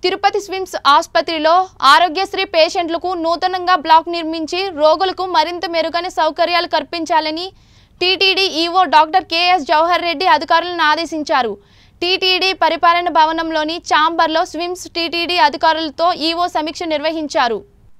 తిరుపతి స్విమ్స్ ఆసుపత్రిలో ఆరోగ్యశ్రీ పేషెంట్లకు నూతనంగా బ్లాక్ నిర్మించి రోగులకు మరింత మెరుగైన సౌకర్యాలు కల్పించాలని TTD EO doctor KS Jawahar Reddy అధికారులను ఆదేశించారు టీటీడీ పరిపాలన భవనంలోని ఛాంబర్లో స్విమ్స్ టీటీడీ అధికారులతో ఈవో సమీక్ష నిర్వహించారు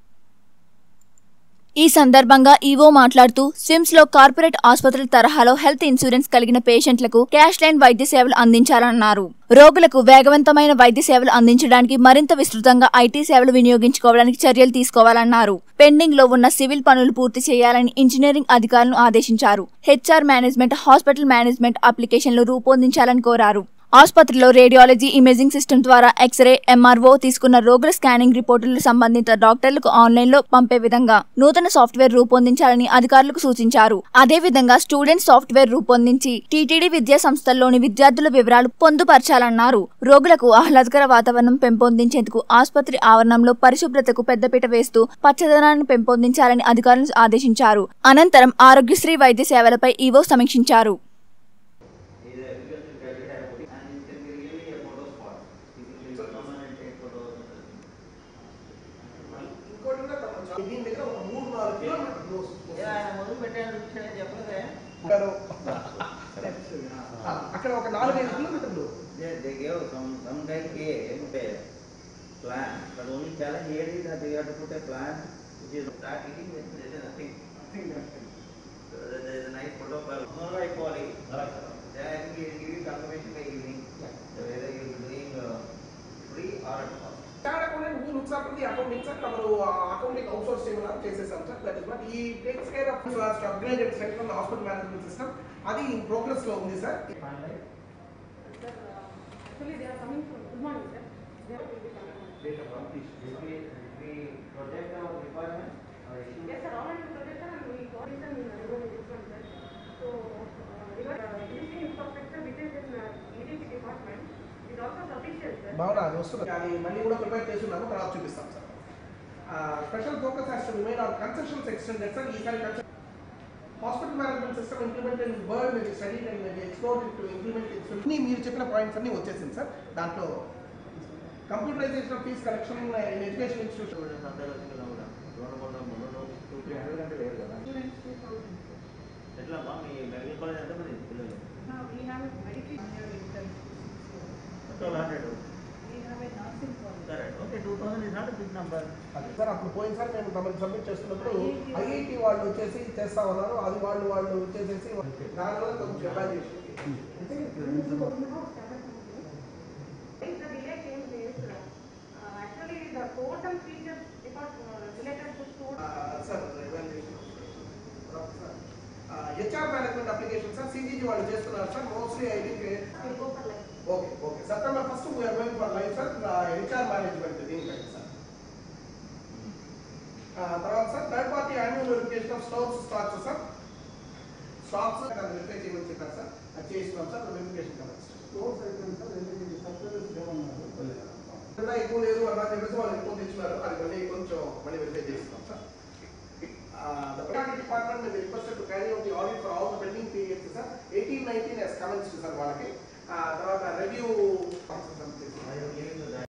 ఈ సందర్భంగా ఈవో మాట్లాడుతూ స్విమ్స్ లో కార్పొరేట్ ఆసుపత్రుల తరహాలో హెల్త్ ఇన్సూరెన్స్ కలిగిన పేషెంట్లకు క్యాష్ లైన్ వైద్య సేవలు అందించాలన్నారు రోగులకు వేగవంతమైన వైద్య సేవలు అందించడానికి మరింత విస్తృతంగా ఐటీ సేవలు వినియోగించుకోవడానికి చర్యలు తీసుకోవాలన్నారు పెండింగ్ లో ఉన్న సివిల్ పనులు పూర్తి చేయాలని ఇంజనీరింగ్ అధికారులను ఆదేశించారు హెచ్ఆర్ మేనేజ్మెంట్ హాస్పిటల్ మేనేజ్మెంట్ అప్లికేషన్లు రూపొందించాలని కోరారు ఆసుపత్రిలో రేడియాలజీ ఇమేజింగ్ సిస్టమ్ ద్వారా ఎక్స్రే ఎంఆర్ఓ తీసుకున్న రోగుల స్కానింగ్ రిపోర్టులు సంబంధిత డాక్టర్లకు ఆన్లైన్ లో పంపే విధంగా నూతన సాఫ్ట్వేర్ రూపొందించాలని అధికారులకు సూచించారు అదేవిధంగా స్టూడెంట్ సాఫ్ట్వేర్ రూపొందించి టీటీడీ విద్యా సంస్థల్లోని విద్యార్థుల వివరాలు పొందుపరచాలన్నారు రోగులకు ఆహ్లాదకర వాతావరణం పెంపొందించేందుకు ఆసుపత్రి ఆవరణంలో పరిశుభ్రతకు పెద్దపీట వేస్తూ పచ్చదనాన్ని పెంపొందించాలని అధికారులను ఆదేశించారు అనంతరం ఆరోగ్యశ్రీ వైద్య సేవలపై ఈవో సమీక్షించారు is a agricultural graduate I have put it, and it can be really a photo spot. People will come and take photos. ఇంకోటి కూడా తమ దీని దగ్గర ఒక మూడు నాలుగు కిలోమీటర్లు వస్తుంది. Yeah, ఆయన మొదలు పెట్టాను విషయం చెప్పలేదే ఉంటారు. ఆ, అక్కడ ఒక నాలుగైదు కిలోమీటర్లు They, they gave some, some guy came with a plan, but only challenge here is that you have to put a plan which is start eating with there is nothing. So there there is a nice photo of Amara Equality. Then he will give you confirmation by evening, so whether you are doing uh, free or at cost. తేడా కూడా who looks after the accounting sir తమరు accounting outsource చేయమన్నారు చేసేసాం sir that is but ఈ takes care of upgraded centre hospital management system అది in progress లో ఉంది sir Actually, they are coming from, good morning, sir. They are will be coming. Data publish, will we, we project our requirement or issue? Yes, sir, already projected and we got it and we go with this one, sir. So, uh, regard, uh, existing infrastructure which is in, uh, EDC department is also sufficient, sir. భావన అది వస్తుంది అది మళ్ళీ కూడా prepare చేసి ఉన్నాము తర్వాత చూపిస్తాం sir special focus has to remain on concessions extended sir ఈసారి hospital management system implement and bird మీరు స్టడీ అండ్ మీరు ఎక్స్ప్లోర్ టు ఇంప్లిమెంట్ అన్ని మీరు చెప్పిన పాయింట్స్ అన్ని వచ్చేసింది సార్ దాంట్లో computerisation of fees collection in education institution students అందరూ వచ్చిన కూడా రెండు వందల మూడు వందలు టూ త్రీ హండ్రెడ్ కంటే లేదు కదా Students, two thousand. ఎట్లా అమ్మా మీ మెడికల్ కాలేజ్ ఎంతమంది పిల్లలు Now, we have a medical, we have intern. Twelve hundred We have a nursing college. Correct okay two thousand is not big number అది sir అప్పుడు పోయినసారి మేము తమకి సబ్మిట్ చేస్తున్నప్పుడు ఐఐటి వాళ్ళు వచ్చేసి చేస్తా ఉన్నారు అది వాళ్ళు వాళ్ళు చేసేసి దానివల్ల కొంచెం evaluation If the delay came is, uh, actually the total features department related to students. Sir HR management application sir CGG వాళ్ళు చేస్తున్నారు sir mostly I think will go for like. Okay okay September first we're going for life sir HR management దీనికంటే sir తర్వాత sir third party annual verification of stocks stocks sir stocks అది verify చేయమని చెప్పారు sir అది చేస్తున్నాం sir verification కదా ఇంకా ఎక్కువ లేదు అలా చెప్పేసి వాళ్ళు ఎక్కువ తెచ్చున్నారు అది మళ్ళీ కొంచెం మళ్ళీ